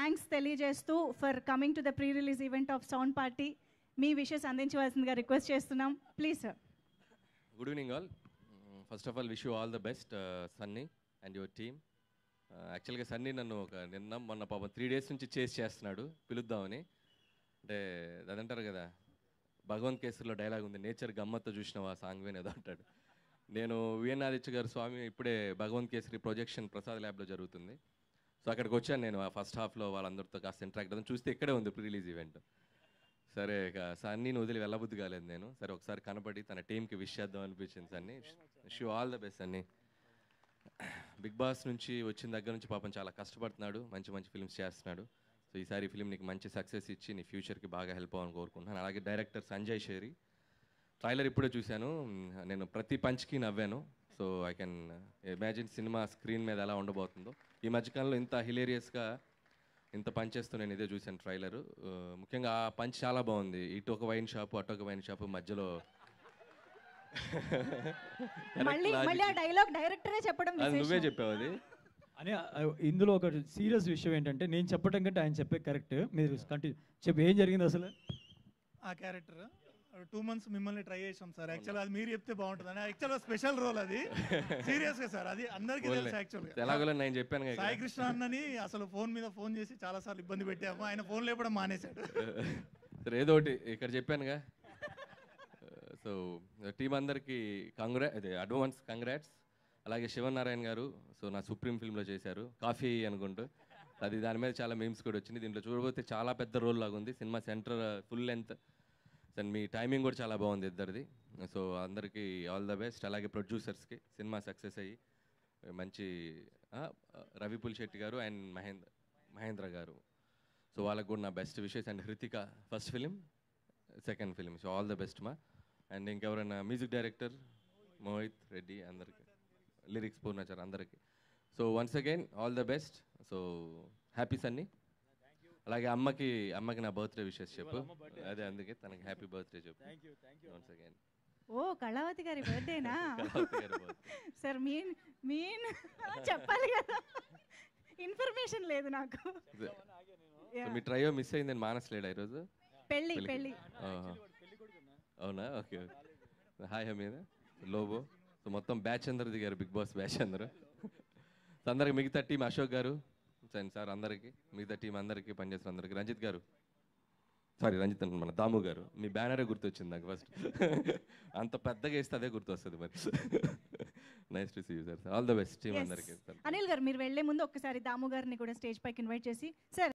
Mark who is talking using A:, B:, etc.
A: Thanks తెలియజేస్తూ for coming to the pre release event of Sound Party మీ wishes అందించవలసిందిగా request చేస్తున్నాం please sir
B: good evening all first of all wish you all the best Sunny and your team యాక్చువల్గా సన్నీ నన్ను ఒక నిన్న మొన్న పాపం త్రీ డేస్ నుంచి చేసి చేస్తున్నాడు పిలుద్దామని అంటే అదంటారు కదా భగవంత్ కేసరిలో డైలాగ్ ఉంది నేచర్ గమ్మత్తో చూసినావా సాంగ్ వినేదో అంటాడు నేను విఎన్ ఆదిత్య గారు స్వామి ఇప్పుడే భగవంత్ కేసరి ప్రొజెక్షన్ ప్రసాద్ ల్యాబ్లో జరుగుతుంది సో అక్కడికి వచ్చాను నేను ఆ ఫస్ట్ హాఫ్లో వాళ్ళందరితో కాస్త ఇంటరాక్ట్ అవుతాను చూస్తే ఇక్కడే ఉంది ప్రీ రిలీజ్ ఈవెంట్ సరే ఇక సన్నీని వదిలి వెళ్ళబుద్ధి కాలేదు నేను సరే ఒకసారి కనపడి తన టీంకి విష్ చేద్దాం అనిపించింది సన్నీ షూ all the best Sunny Bigg Boss నుంచి వచ్చిన దగ్గర నుంచి పాపం చాలా కష్టపడుతున్నాడు మంచి మంచి ఫిల్మ్స్ చేస్తున్నాడు సో ఈసారి ఈ ఫిల్మ్ నీకు మంచి సక్సెస్ ఇచ్చి నీ ఫ్యూచర్కి బాగా హెల్ప్ అవ్వాలని కోరుకుంటున్నాను అలాగే డైరెక్టర్ సంజయ్ షేరి ట్రైలర్ ఇప్పుడే చూశాను నేను ప్రతి పంచ్కి నవ్వాను so I can imagine cinema screen మీద ఎలా ఉండబోతుందో ఈ మధ్యకాలంలో ఇంత హిలేరియస్గా ఇంత పంచ్ చేస్తూ నేను ఇదే చూశాను ట్రైలర్ ముఖ్యంగా ఆ పంచ్ చాలా బాగుంది ఇటు ఒక వైన్ షాపు అటు ఒక వైన్ షాపు మధ్యలో
A: మళ్ళీ మళ్ళీ ఆ డైలాగ్ డైరెక్టరే చెప్పడం
B: అది నువ్వే
A: విశేషం.
B: చెప్పావు అది
C: అని ఆ, ఇందులో ఒక సీరియస్ విషయం ఏంటంటే నేను చెప్పడం కంటే ఆయన చెప్పే కరెక్ట్ మీరు కంటిన్యూ చెప్పి ఏం జరిగింది అసలు
D: ఆ క్యారెక్టర్ టూ మంత్స్ మిమ్మల్ని ట్రై చేసాం సార్ యాక్చువల్ అది మీరు చెప్తే బాగుంటుంది అని యాక్చువల్ స్పెషల్ రోల్ అది సీరియస్ గా సార్ అది అందరికీ తెలుసు యాక్చువల్
B: ఎలాగోలా నేను చెప్పాను కదా
D: సాయి కృష్ణ అన్నని అసలు ఫోన్ మీద ఫోన్ చేసి చాలా సార్లు ఇబ్బంది పెట్టాము ఆయన ఫోన్ లేపడం మానేశాడు
B: సరే ఏదో ఒకటి ఇక్కడ చెప్పానుగా సో టీం అందరికి కంగ్రా అదే అడ్వాన్స్ కంగ్రాట్స్ అలాగే శివనారాయణ గారు సో నా సుప్రీం ఫిల్మ్లో చేశారు కాఫీ అనుకుంటూ అది దాని మీద చాలా మీమ్స్ కూడా వచ్చింది దీంట్లో చూడబోతే చాలా పెద్ద రోల్ లాగా ఉంది cinema centre full length so మీ టైమింగ్ కూడా చాలా బాగుంది ఇద్దరిది సో అందరికీ ఆల్ ద బెస్ట్ అలాగే ప్రొడ్యూసర్స్కి సినిమా సక్సెస్ అయ్యి మంచి ఆ, రవి పులిశెట్టి గారు అండ్ మహేంద్ర మహేంద్ర గారు సో వాళ్ళకు కూడా నా best wishes and Hrithika first film second film so all the best మా అండ్ ఇంకెవరైనా మ్యూజిక్ డైరెక్టర్ మోహిత్ రెడ్డి అందరికి లిరిక్స్ పూర్ణాచార్ అందరికి so once again all the best so happy Sunny అలాగే అమ్మకి అమ్మకి నా బర్త్డే విషెస్ చెప్పు అదే అందుకే తనకి హ్యాపీ బర్త్డే చెప్పు వన్స్ అగైన్
A: ఓ కళావతి గారి బర్త్డేనా సార్ మీన్ మీన్ చెప్పాలి కదా ఇన్ఫర్మేషన్ లేదు నాకు Yeah.
B: మీ ట్రయో మిస్ అయిందని మానసలేడా ఈరోజు
A: పెళ్ళి
B: పెళ్ళికి.
A: పెళ్ళి
B: ఆహా. అవునా okay okay hi Hamida Lobo so మొత్తం బ్యాచ్ అందరు దిగారు బిగ్ బాస్ బ్యాచ్ అందరూ సో అందరికి మిగతా టీం అశోక్ గారు సరే సార్ అందరికి మిగతా టీం అందరికీ పనిచేస్తున్న అందరికి రంజిత్ గారు సారీ రంజిత్ అంటున్నా, మన దాము గారు మీ బ్యానరే గుర్తొచ్చింది నాకు ఫస్ట్ అంత పెద్దగా వేస్తే అదే గుర్తొస్తుంది మరి nice to see you sir all the best team
A: Yes.
B: అందరికీ
A: అనిల్ గారు మీరు వెళ్లే ముందు ఒక్కసారి దాము గారిని కూడా స్టేజ్ పైకి ఇన్వైట్ చేసి సార్